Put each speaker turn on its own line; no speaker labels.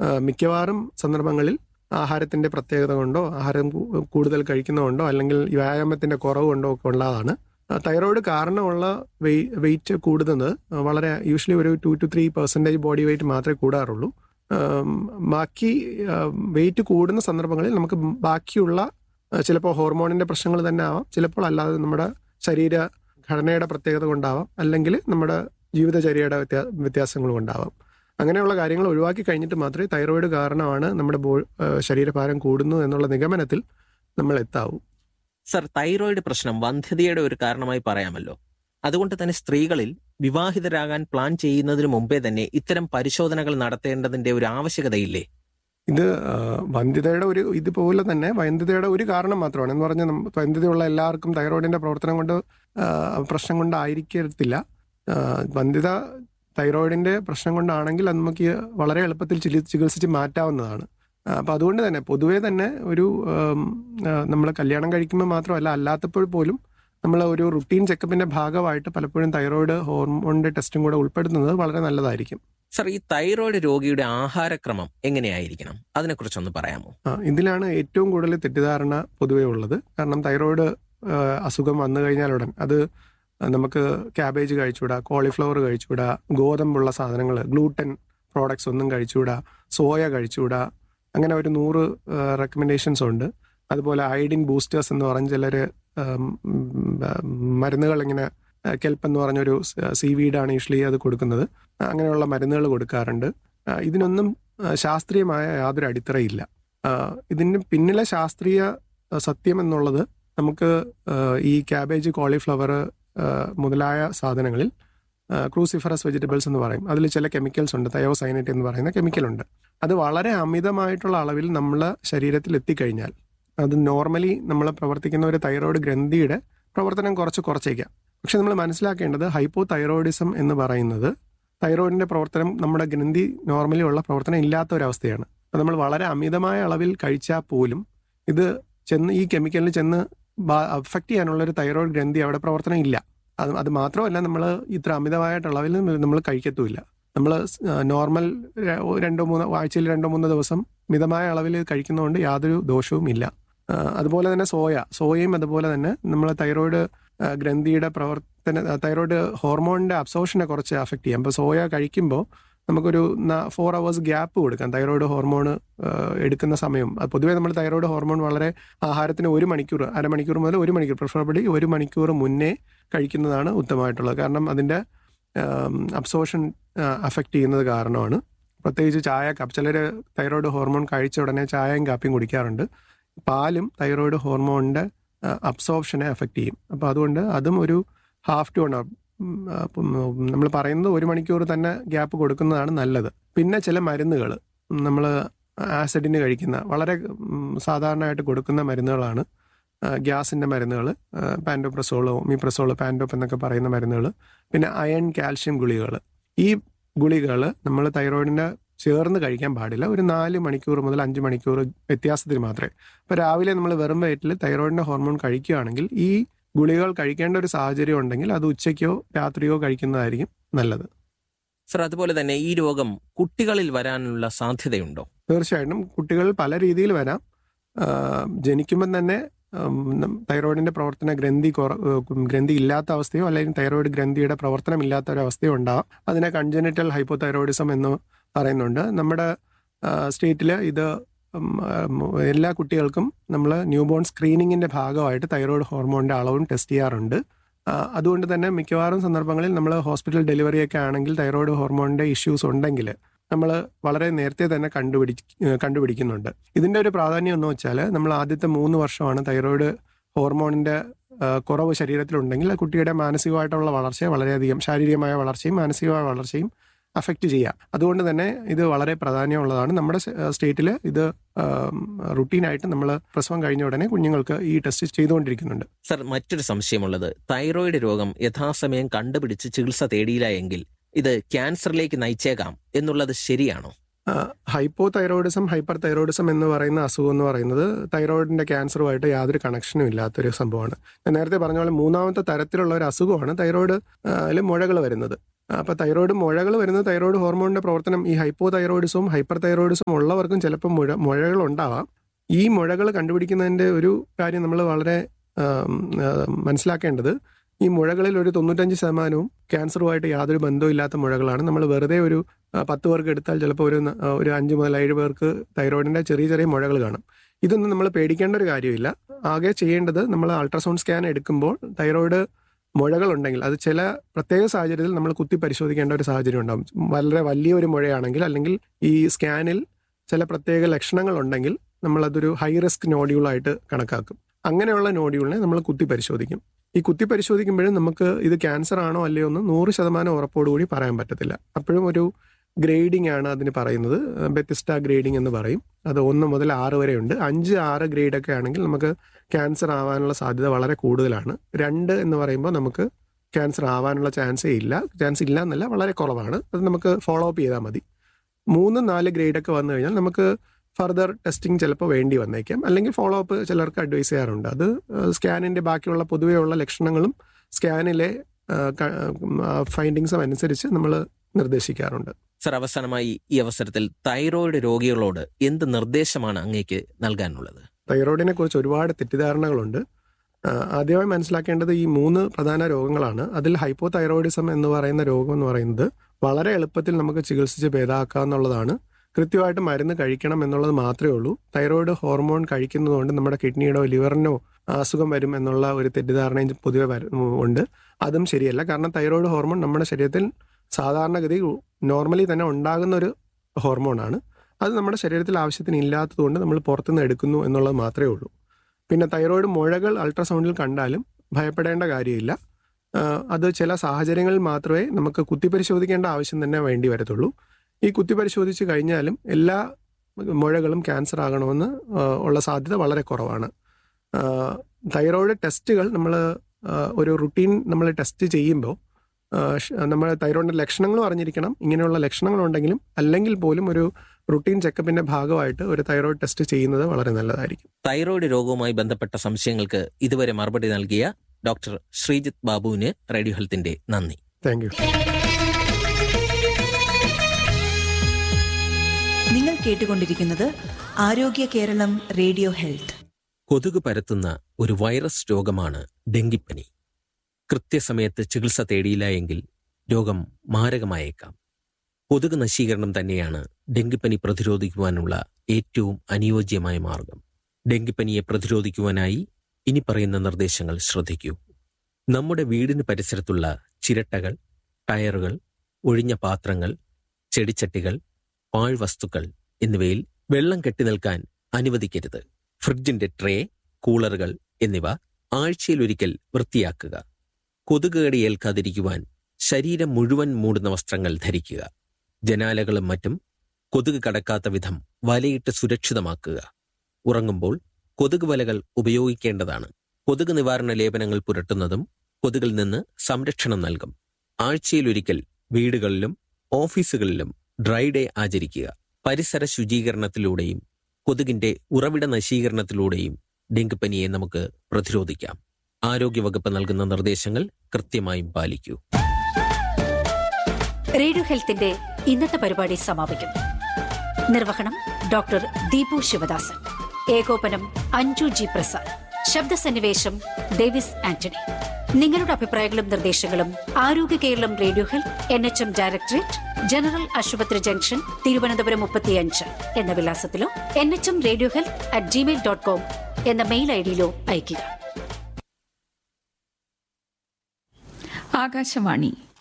ആ, മിക്കവാറും സന്ദർഭങ്ങളിൽ ആഹാരത്തിന്റെ പ്രത്യേകത കൊണ്ടോ ആഹാരം കൂ- കൂടുതൽ കഴിക്കുന്നതുകൊണ്ടോ അല്ലെങ്കിൽ വ്യായാമത്തിന്റെ കുറവ് കൊണ്ടോ ഒക്കെ ഉള്ളതാണ് ആ, തൈറോയിഡ് കാരണമുള്ള വെയ് വെയിറ്റ് കൂടുന്നത് വളരെ യൂഷ്വലി ഒരു two two three percentage body weight മാത്രമേ കൂടാറുള്ളൂ ആം, ബാക്കി വെയിറ്റ് കൂടുന്ന സന്ദർഭങ്ങളിൽ നമുക്ക് ബാക്കിയുള്ള ചിലപ്പോൾ ഹോർമോണിന്റെ പ്രശ്നങ്ങൾ തന്നെ ആവാം ചിലപ്പോൾ അല്ലാതെ നമ്മുടെ ശരീര ഘടനയുടെ പ്രത്യേകത കൊണ്ടാവാം അല്ലെങ്കിൽ നമ്മുടെ ജീവിതചര്യയുടെ വ്യത്യാ വ്യത്യാസങ്ങൾ കൊണ്ടാവാം അങ്ങനെയുള്ള കാര്യങ്ങൾ ഒഴിവാക്കി കഴിഞ്ഞിട്ട് മാത്രമേ തൈറോയിഡ് കാരണമാണ് നമ്മുടെ ബോ ആ, ശരീരഭാരം കൂടുന്നു എന്നുള്ള നിഗമനത്തിൽ നമ്മൾ എത്താവൂ
സർ തൈറോയിഡ് പ്രശ്നം വന്ധ്യതയുടെ ഒരു കാരണമായി പറയാമല്ലോ അതുകൊണ്ട് തന്നെ സ്ത്രീകളിൽ വിവാഹിതരാകാൻ പ്ലാൻ ചെയ്യുന്നതിന് മുമ്പേ തന്നെ ഇത്തരം പരിശോധനകൾ നടത്തേണ്ടതിന്റെ ഒരു ആവശ്യകതയില്ലേ
ഇത് ആ, വന്ധ്യതയുടെ ഒരു ഇതുപോലെ തന്നെ വന്ധ്യതയുടെ ഒരു കാരണം മാത്രമാണ് എന്ന് പറഞ്ഞാൽ നമ്മ- വന്ധ്യതയുള്ള എല്ലാവർക്കും തൈറോയിഡിന്റെ പ്രവർത്തനം കൊണ്ട് ആ, പ്രശ്നം കൊണ്ടായിരിക്കത്തില്ല ആ, വന്ധ്യത തൈറോയിഡിന്റെ പ്രശ്നം കൊണ്ടാണെങ്കിൽ അത് നമുക്ക് വളരെ എളുപ്പത്തിൽ ചിലി- ചികിത്സിച്ച് മാറ്റാവുന്നതാണ് ആ, അപ്പൊ അതുകൊണ്ട് തന്നെ പൊതുവേ തന്നെ ഒരു നമ്മൾ കല്യാണം കഴിക്കുമ്പോൾ മാത്രമല്ല അല്ലാത്തപ്പോൾ പോലും നമ്മൾ ഒരു റുട്ടീൻ ചെക്കപ്പിന്റെ ഭാഗമായിട്ട് പലപ്പോഴും തൈറോയിഡ് ഹോർമോണിന്റെ ടെസ്റ്റും കൂടെ ഉൾപ്പെടുത്തുന്നത് വളരെ നല്ലതായിരിക്കും
സർ ഈ തൈറോയിഡ് രോഗിയുടെ ആഹാരക്രമം എങ്ങനെയായിരിക്കണം അതിനെക്കുറിച്ചൊന്ന് പറയാമോ
ആ, ഇതിലാണ് ഏറ്റവും കൂടുതൽ തെറ്റിദ്ധാരണ പൊതുവേ ഉള്ളത് കാരണം തൈറോയിഡ് ആ, അസുഖം വന്നു കഴിഞ്ഞാൽ ഉടൻ അത് നമുക്ക് ക്യാബേജ് കഴിച്ചുകൂടാ കോളിഫ്ലവർ കഴിച്ചുകൂടാ ഗോതമ്പുള്ള സാധനങ്ങൾ ഗ്ലൂട്ടൻ പ്രോഡക്ട്സ് ഒന്നും കഴിച്ചുകൂടാ സോയ കഴിച്ചുകൂടാ അങ്ങനെ ഒരു നൂറ് റെക്കമെൻഡേഷൻസ് ഉണ്ട് അതുപോലെ അയഡിൻ ബൂസ്റ്റേഴ്സ് എന്ന് പറഞ്ഞ് ചിലർ മരുന്നുകൾ ഇങ്ങനെ കെൽപ്പ് എന്ന് പറഞ്ഞൊരു സീ വീഡാണ് യൂഷ്വലി അത് കൊടുക്കുന്നത് അങ്ങനെയുള്ള മരുന്നുകൾ കൊടുക്കാറുണ്ട് ആ, ഇതിനൊന്നും ആ, ശാസ്ത്രീയമായ യാതൊരു അടിത്തറയില്ല ആ, ഇതിന് പിന്നിലെ ശാസ്ത്രീയ ആ, സത്യം എന്നുള്ളത് നമുക്ക് ആ, ഈ ക്യാബേജ് കോളിഫ്ലവർ ആ, മുതലായ സാധനങ്ങളിൽ ക്രൂസിഫറസ് വെജിറ്റബിൾസ് എന്ന് പറയും അതിൽ ചില കെമിക്കൽസ് ഉണ്ട് തയോസൈനറ്റ് എന്ന് പറയുന്ന കെമിക്കൽ ഉണ്ട് അത് വളരെ അമിതമായിട്ടുള്ള അളവിൽ നമ്മളെ ശരീരത്തിൽ എത്തിക്കഴിഞ്ഞാൽ അത് നോർമലി നമ്മൾ പ്രവർത്തിക്കുന്ന ഒരു തൈറോയ്ഡ് ഗ്രന്ഥിയുടെ പ്രവർത്തനം കുറച്ച് കുറച്ചേക്കാം പക്ഷെ നമ്മൾ മനസ്സിലാക്കേണ്ടത് ഹൈപ്പോ തൈറോയിഡിസം എന്ന് പറയുന്നത് തൈറോയിഡിന്റെ പ്രവർത്തനം നമ്മുടെ ഗ്രന്ഥി നോർമലി ഉള്ള പ്രവർത്തനം ഇല്ലാത്ത ഒരവസ്ഥയാണ് അപ്പം നമ്മൾ വളരെ അമിതമായ അളവിൽ കഴിച്ചാൽ പോലും ഇത് ചെന്ന് ഈ കെമിക്കലിൽ ചെന്ന് അഫക്റ്റ് ചെയ്യാനുള്ള ഒരു തൈറോയിഡ് ഗ്രന്ഥി അവിടെ പ്രവർത്തനം ഇല്ല അത് അത് മാത്രമല്ല നമ്മൾ ഇത്ര അമിതമായിട്ട് അളവിൽ നമ്മൾ കഴിക്കത്തുമില്ല നമ്മൾ നോർമൽ രണ്ടോ മൂന്നോ ആഴ്ചയിൽ രണ്ടോ മൂന്നോ ദിവസം മിതമായ അളവിൽ കഴിക്കുന്നതുകൊണ്ട് യാതൊരു ദോഷവും ഇല്ല ആ, അതുപോലെ തന്നെ സോയ സോയയും അതുപോലെ തന്നെ നമ്മൾ തൈറോയിഡ് ആ, ഗ്രന്ഥിയുടെ പ്രവർത്തന തൈറോയിഡ് ഹോർമോണിന്റെ അബ്സോർഷനെ കുറച്ച് അഫക്റ്റ് ചെയ്യാം അപ്പോൾ സോയ കഴിക്കുമ്പോൾ നമുക്കൊരു ഫോർ അവേഴ്സ് ഗ്യാപ്പ് കൊടുക്കാം തൈറോയിഡ് ഹോർമോൺ എടുക്കുന്ന സമയം അത് പൊതുവേ നമ്മൾ തൈറോയിഡ് ഹോർമോൺ വളരെ ആഹാരത്തിന് ഒരു മണിക്കൂർ അരമണിക്കൂർ മുതൽ ഒരു മണിക്കൂർ പ്രിഫറബിളി ഒരു മണിക്കൂർ മുന്നേ കഴിക്കുന്നതാണ് ഉത്തമമായിട്ടുള്ളത് കാരണം അതിൻ്റെ അബ്സോർഷൻ അഫക്റ്റ് ചെയ്യുന്നത് കാരണമാണ് പ്രത്യേകിച്ച് ചായ കാപ്പി ചിലർ തൈറോയിഡ് ഹോർമോൺ കഴിച്ച ഉടനെ ചായയും കാപ്പിയും കുടിക്കാറുണ്ട് പാലും തൈറോയിഡ് ഹോർമോണിന്റെ അബ്സോർപ്ഷനെ അഫക്റ്റ് ചെയ്യും അപ്പോൾ അതുകൊണ്ട് അതും ഒരു ഹാഫ് ടു ആണ് നമ്മൾ പറയുന്നത് ഒരു മണിക്കൂർ തന്നെ ഗ്യാപ്പ് കൊടുക്കുന്നതാണ് നല്ലത് പിന്നെ ചില മരുന്നുകൾ നമ്മൾ ആസിഡിന് കഴിക്കുന്ന വളരെ ഉം, സാധാരണയായിട്ട് കൊടുക്കുന്ന മരുന്നുകളാണ് ഗ്യാസിൻ്റെ മരുന്നുകൾ പാൻഡോപ്രസോളോ മീപ്രസോള് പാൻഡോപ്പ് എന്നൊക്കെ പറയുന്ന മരുന്നുകൾ പിന്നെ അയൺ കാൽഷ്യം ഗുളികകൾ ഈ ഗുളികകൾ നമ്മൾ തൈറോയിഡിൻ്റെ ചേർന്ന് കഴിക്കാൻ പാടില്ല ഒരു നാല് മണിക്കൂർ മുതൽ അഞ്ച് മണിക്കൂർ വ്യത്യാസത്തിന് മാത്രമേ അപ്പോൾ രാവിലെ നമ്മൾ വെറും വയറ്റിൽ തൈറോയിഡിൻ്റെ ഹോർമോൺ കഴിക്കുകയാണെങ്കിൽ ഈ ഗുളികകൾ കഴിക്കേണ്ട ഒരു സാഹചര്യം ഉണ്ടെങ്കിൽ അത് ഉച്ചയ്ക്കോ രാത്രിയോ കഴിക്കുന്നതായിരിക്കും നല്ലത്
സർ അതുപോലെ തന്നെ ഈ രോഗം കുട്ടികളിൽ വരാനുള്ള സാധ്യതയുണ്ടോ
തീർച്ചയായിട്ടും കുട്ടികൾ പല രീതിയിൽ വരാം ആ, ജനിക്കുമ്പം തന്നെ ഉം, നം- തൈറോയിഡിന്റെ പ്രവർത്തന ഗ്രന്ഥി കുറ ഉം, ഗ്രന്ഥി ഇല്ലാത്ത അവസ്ഥയോ അല്ലെങ്കിൽ തൈറോയിഡ് ഗ്രന്ഥിയുടെ പ്രവർത്തനം ഇല്ലാത്ത ഒരു അവസ്ഥയോ ഉണ്ടാവാം അതിനെ കൺജനിറ്റൽ ഹൈപ്പോ തൈറോയിഡിസം എന്ന് പറയുന്നുണ്ട് നമ്മുടെ സ്റ്റേറ്റിൽ ഇത് ഉം, ഉം, എല്ലാ കുട്ടികൾക്കും നമ്മൾ ന്യൂബോൺ സ്ക്രീനിങ്ങിന്റെ ഭാഗമായിട്ട് തൈറോയിഡ് ഹോർമോണിന്റെ അളവും ടെസ്റ്റ് ചെയ്യാറുണ്ട് ആ, അതുകൊണ്ട് തന്നെ മിക്കവാറും സന്ദർഭങ്ങളിൽ നമ്മൾ ഹോസ്പിറ്റൽ ഡെലിവറി ഒക്കെ ആണെങ്കിൽ തൈറോയിഡ് ഹോർമോണിന്റെ ഇഷ്യൂസ് ഉണ്ടെങ്കിൽ നമ്മൾ വളരെ നേരത്തെ തന്നെ കണ്ടുപിടി കണ്ടുപിടിക്കുന്നുണ്ട് ഇതിന്റെ ഒരു പ്രാധാന്യം എന്ന് വെച്ചാൽ നമ്മൾ ആദ്യത്തെ മൂന്ന് വർഷമാണ് തൈറോയിഡ് ഹോർമോണിന്റെ ആ, കുറവ് ശരീരത്തിലുണ്ടെങ്കിൽ ആ കുട്ടിയുടെ മാനസികമായിട്ടുള്ള വളർച്ചയെ വളരെയധികം ശാരീരികമായ വളർച്ചയും മാനസികമായ വളർച്ചയും അഫക്റ്റ് ചെയ്യാം അതുകൊണ്ട് തന്നെ ഇത് വളരെ പ്രാധാന്യമുള്ളതാണ് നമ്മുടെ സ്റ്റേറ്റിൽ ഇത് റുട്ടീനായിട്ട് നമ്മൾ പ്രസവം കഴിഞ്ഞ ഉടനെ കുഞ്ഞുങ്ങൾക്ക് ഈ ടെസ്റ്റ് ചെയ്തുകൊണ്ടിരിക്കുന്നുണ്ട്
സർ മറ്റൊരു സംശയമുള്ളത് തൈറോയിഡ് രോഗം യഥാസമയം കണ്ടുപിടിച്ച് ചികിത്സ തേടിയില്ല എങ്കിൽ ഇത് ക്യാൻസറിലേക്ക് നയിച്ചേക്കാം എന്നുള്ളത് ശരിയാണോ
ഹൈപ്പോ തൈറോയിഡിസം ഹൈപ്പർ തൈറോയിഡിസം എന്ന് പറയുന്ന അസുഖം എന്ന് പറയുന്നത് തൈറോയിഡിന്റെ ക്യാൻസറുമായിട്ട് യാതൊരു കണക്ഷനും ഇല്ലാത്തൊരു സംഭവമാണ് ഞാൻ നേരത്തെ പറഞ്ഞ പോലെ മൂന്നാമത്തെ തരത്തിലുള്ള ഒരു അസുഖമാണ് തൈറോയിഡ് അതിൽ മുഴകൾ വരുന്നത് അപ്പോൾ തൈറോയ്ഡ് മുഴകൾ വരുന്നത് തൈറോയ്ഡ് ഹോർമോണിന്റെ പ്രവർത്തനം ഈ ഹൈപ്പോ തൈറോയിഡിസവും ഹൈപ്പർ തൈറോയിഡിസവും ഉള്ളവർക്കും ചിലപ്പോൾ മുഴ മുഴകൾ ഉണ്ടാവാം ഈ മുഴകൾ കണ്ടുപിടിക്കുന്നതിന്റെ ഒരു കാര്യം നമ്മൾ വളരെ ആം, ആ, മനസ്സിലാക്കേണ്ടത് ഈ മുഴകളിൽ ഒരു തൊണ്ണൂറ്റഞ്ച് ശതമാനവും ക്യാൻസറുമായിട്ട് യാതൊരു ബന്ധവും മുഴകളാണ് നമ്മൾ വെറുതെ ഒരു ആ, പത്ത് പേർക്ക് എടുത്താൽ ചിലപ്പോൾ ഒരു ന- ആ, ഒരു അഞ്ച് മുതൽ ഏഴ് പേർക്ക് തൈറോയിഡിന്റെ ചെറിയ ചെറിയ മുഴകൾ കാണും ഇതൊന്നും നമ്മൾ പേടിക്കേണ്ട ഒരു കാര്യമില്ല ആകെ ചെയ്യേണ്ടത് നമ്മൾ അൾട്രാസൗണ്ട് സ്കാൻ എടുക്കുമ്പോൾ തൈറോയിഡ് മുഴകൾ ഉണ്ടെങ്കിൽ അത് ചില പ്രത്യേക സാഹചര്യത്തിൽ നമ്മൾ കുത്തി പരിശോധിക്കേണ്ട ഒരു സാഹചര്യം ഉണ്ടാകും വളരെ വലിയ ഒരു മുഴയാണെങ്കിൽ അല്ലെങ്കിൽ ഈ സ്കാനിൽ ചില പ്രത്യേക ലക്ഷണങ്ങൾ ഉണ്ടെങ്കിൽ നമ്മളതൊരു ഹൈ റിസ്ക് നോഡ്യൂളായിട്ട് കണക്കാക്കും അങ്ങനെയുള്ള നോഡ്യൂളിനെ നമ്മൾ കുത്തി പരിശോധിക്കും ഈ കുത്തി പരിശോധിക്കുമ്പോഴും നമുക്ക് ഇത് ക്യാൻസർ ആണോ അല്ലയോ എന്ന് നൂറ് ശതമാനം ഉറപ്പോടുകൂടി പറയാൻ പറ്റത്തില്ല അപ്പോഴും ഒരു ഗ്രേഡിംഗ് ആണ് അതിന് പറയുന്നത് ബെത്തിസ്റ്റ ഗ്രേഡിംഗ് എന്ന് പറയും അത് ഒന്ന് മുതൽ ആറ് വരെ ഉണ്ട് അഞ്ച് ആറ് ഗ്രേഡ് ഒക്കെ ആണെങ്കിൽ നമുക്ക് ക്യാൻസർ ആവാനുള്ള സാധ്യത വളരെ കൂടുതലാണ് രണ്ട് എന്ന് പറയുമ്പോൾ നമുക്ക് ക്യാൻസർ ആവാനുള്ള ചാൻസേ ഇല്ല ചാൻസ് ഇല്ല എന്നല്ല വളരെ കുറവാണ് അത് നമുക്ക് ഫോളോ അപ്പ് ചെയ്താൽ മതി മൂന്ന് നാല് ഗ്രേഡ് ഒക്കെ വന്നു കഴിഞ്ഞാൽ നമുക്ക് ഫർദർ ടെസ്റ്റിംഗ് ചിലപ്പോൾ വേണ്ടി വന്നേക്കാം അല്ലെങ്കിൽ ഫോളോ അപ്പ് ചിലർക്ക് അഡ്വൈസ് ചെയ്യാറുണ്ട് അത് സ്കാനിന്റെ ബാക്കിയുള്ള പൊതുവെയുള്ള ലക്ഷണങ്ങളും സ്കാനിലെ ഫൈൻഡിങ്സും അനുസരിച്ച് നമ്മൾ നിർദ്ദേശിക്കാറുണ്ട്
സർ അവസാനമായി ഈ അവസരത്തിൽ തൈറോയിഡ് രോഗികളോട് എന്ത് നിർദ്ദേശമാണ് അങ്ങേക്ക് നൽകാനുള്ളത്
തൈറോയിഡിനെ കുറിച്ച് ഒരുപാട് തെറ്റിദ്ധാരണകളുണ്ട് ആ, ആദ്യമായി മനസ്സിലാക്കേണ്ടത് ഈ മൂന്ന് പ്രധാന രോഗങ്ങളാണ് അതിൽ ഹൈപ്പോ തൈറോയിഡിസം എന്ന് പറയുന്ന രോഗം എന്ന് പറയുന്നത് വളരെ എളുപ്പത്തിൽ നമുക്ക് ചികിത്സിച്ച് ഭേദമാക്കാവുന്നതാണ് കൃത്യമായിട്ട് മരുന്ന് കഴിക്കണം എന്നുള്ളത് മാത്രമേ ഉള്ളൂ തൈറോയിഡ് ഹോർമോൺ കഴിക്കുന്നതുകൊണ്ട് നമ്മുടെ കിഡ്നിയുടെയോ ലിവറിനോ അസുഖം വരും എന്നുള്ള ഒരു തെറ്റിദ്ധാരണയും പൊതുവെ വര- ഉണ്ട് അതും ശരിയല്ല കാരണം തൈറോയിഡ് ഹോർമോൺ നമ്മുടെ ശരീരത്തിൽ സാധാരണഗതി നോർമലി തന്നെ ഉണ്ടാകുന്ന ഒരു ഹോർമോണാണ് അത് നമ്മുടെ ശരീരത്തിൽ ആവശ്യത്തിന് ഇല്ലാത്തതുകൊണ്ട് നമ്മൾ പുറത്തുനിന്ന് എടുക്കുന്നു എന്നുള്ളത് മാത്രമേ ഉള്ളൂ പിന്നെ തൈറോയിഡ് മുഴകൾ അൾട്രാസൗണ്ടിൽ കണ്ടാലും ഭയപ്പെടേണ്ട കാര്യമില്ല ആ, അത് ചില സാഹചര്യങ്ങളിൽ മാത്രമേ നമുക്ക് കുത്തിപ്പരിശോധിക്കേണ്ട ആവശ്യം തന്നെ വേണ്ടി വരത്തുള്ളൂ ഈ കുത്തിപ്പരിശോധിച്ച് കഴിഞ്ഞാലും എല്ലാ മുഴകളും ക്യാൻസർ ആകണമെന്ന് ആ, ഉള്ള സാധ്യത വളരെ കുറവാണ് ആ, തൈറോയിഡ് ടെസ്റ്റുകൾ നമ്മൾ ഒരു റുട്ടീൻ നമ്മൾ ടെസ്റ്റ് ചെയ്യുമ്പോൾ നമ്മൾ തൈറോയിഡിന്റെ ലക്ഷണങ്ങളും അറിഞ്ഞിരിക്കണം ഇങ്ങനെയുള്ള ലക്ഷണങ്ങൾ ഉണ്ടെങ്കിലും അല്ലെങ്കിൽ പോലും ഒരു റുട്ടീൻ ചെക്കപ്പിന്റെ ഭാഗമായിട്ട് ഒരു തൈറോയിഡ് ടെസ്റ്റ് ചെയ്യുന്നത് വളരെ നല്ലതായിരിക്കും
തൈറോയിഡ് രോഗവുമായി ബന്ധപ്പെട്ട സംശയങ്ങൾക്ക് ഇതുവരെ മറുപടി നൽകിയ ഡോക്ടർ ശ്രീജിത്ത് ബാബുവിന് റേഡിയോ ഹെൽത്തിന്റെ നന്ദി
താങ്ക് യു
നിങ്ങൾ കേട്ടുകൊണ്ടിരിക്കുന്നത് ആരോഗ്യ കേരളം റേഡിയോ ഹെൽത്ത്
കൊതുക് പരത്തുന്ന ഒരു വൈറസ് രോഗമാണ് ഡെങ്കിപ്പനി കൃത്യസമയത്ത് ചികിത്സ തേടിയില്ല എങ്കിൽ രോഗം മാരകമായേക്കാം കൊതുക് നശീകരണം തന്നെയാണ് ഡെങ്കിപ്പനി പ്രതിരോധിക്കുവാനുള്ള ഏറ്റവും അനുയോജ്യമായ മാർഗം ഡെങ്കിപ്പനിയെ പ്രതിരോധിക്കുവാനായി ഇനി പറയുന്ന നിർദ്ദേശങ്ങൾ ശ്രദ്ധിക്കൂ നമ്മുടെ വീടിന് പരിസരത്തുള്ള ചിരട്ടകൾ ടയറുകൾ ഒഴിഞ്ഞ പാത്രങ്ങൾ ചെടിച്ചട്ടികൾ പാഴ്വസ്തുക്കൾ എന്നിവയിൽ വെള്ളം കെട്ടിനിൽക്കാൻ അനുവദിക്കരുത് ഫ്രിഡ്ജിന്റെ ട്രേ കൂളറുകൾ എന്നിവ ആഴ്ചയിലൊരിക്കൽ വൃത്തിയാക്കുക കൊതുകുകടി ഏൽക്കാതിരിക്കുവാൻ ശരീരം മുഴുവൻ മൂടുന്ന വസ്ത്രങ്ങൾ ധരിക്കുക ജനാലകളും മറ്റും കൊതുക് കടക്കാത്ത വിധം വലയിട്ട് സുരക്ഷിതമാക്കുക ഉറങ്ങുമ്പോൾ കൊതുക് വലകൾ ഉപയോഗിക്കേണ്ടതാണ് കൊതുക് നിവാരണ ലേപനങ്ങൾ പുരട്ടുന്നതും കൊതുകിൽ നിന്ന് സംരക്ഷണം നൽകും ആഴ്ചയിലൊരിക്കൽ വീടുകളിലും ഓഫീസുകളിലും ഡ്രൈ ഡേ ആചരിക്കുക പരിസര ശുചീകരണത്തിലൂടെയും കൊതുകിന്റെ ഉറവിട നശീകരണത്തിലൂടെയും ഡെങ്കിപ്പനിയെ നമുക്ക് പ്രതിരോധിക്കാം ആരോഗ്യവകുപ്പ് നൽകുന്ന നിർദ്ദേശങ്ങൾ കൃത്യമായും പാലിക്കൂ
റേഡിയോ ഹെൽത്തിന്റെ ഇന്നത്തെ പരിപാടി സമാപിക്കുന്നു നിർവഹണം ഡോക്ടർ ദീപു ശിവദാസൻ ഏകോപനം അഞ്ജു ജി പ്രസാദ് ശബ്ദസന്നിവേശം ഡേവിസ് ആന്റണി നിങ്ങളുടെ അഭിപ്രായങ്ങളും നിർദ്ദേശങ്ങളും Arogya Keralam radio health N H M directorate general hospital junction Thiruvananthapuram മുപ്പത്തിയഞ്ച് എന്ന വിലാസത്തിലോ N H M radio health at Gmail dot com എന്ന മെയിൽ ഐ ഡിയിലോ അയയ്ക്കുക
ആകാശവാണി